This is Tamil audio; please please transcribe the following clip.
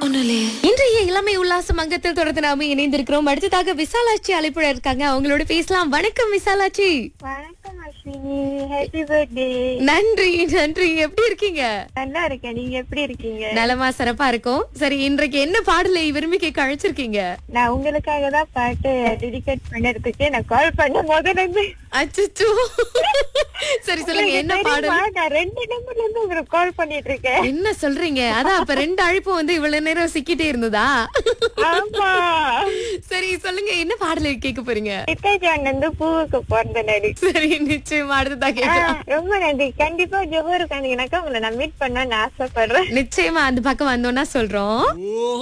ஒண்ணும் இல்லையே இன்றைய இளமை உல்லாச மங்கத்தில் தொடர்ந்து நாம இணைந்திருக்கிறோம் அடுத்ததாக விசாலாட்சி அழைப்புட இருக்காங்க அவங்களோட பேசலாம் வணக்கம் விசாலாட்சி வணக்கம் அஸ்வினி ஹாப்பி பர்த்டே நன்றி நன்றி எப்படி இருக்கீங்க நல்லா இருக்கேன் நீங்க எப்படி இருக்கீங்க நலமா சிறப்பா இருக்கும் சரி இன்றைக்கு என்ன பாடலை விரும்பி கேட்க அழைச்சிருக்கீங்க நான் உங்களுக்காக தான் பாட்டு டெடிகேட் பண்ணதுக்கு நான் கால் பண்ண முதல்ல இருந்து அச்சச்சோ சரி சொல்லுங்க என்ன உங்களுக்கு பாடல் தெரியுமா? நான் ரெண்டு நம்பர்ல இருந்து உங்களுக்கு கால் பண்ணிட்டு இருக்கேன் என்ன சொல்றீங்க அதான் அப்ப ரெண்டு அழைப்பு வந்து இவ்வளவு நேரம் சிக்கிட்டே இருந்ததா ஆமா சரி சொல்லுங்க என்ன பாடலை கேட்க போறீங்க நித்தாஜான் வந்து பூவுக்கு பிறந்த நடி சரி நிச்சயமா அடுத்ததா கேட்கலாம் ரொம்ப நன்றி கண்டிப்பா ஜோஹருக்கு வந்தீங்கன்னாக்கா உங்களை நான் மீட் பண்ணணும்னு ஆசைப்படுறேன் நிச்சயமா அந்த பக்கம் வந்தோம்னா சொல்றோம்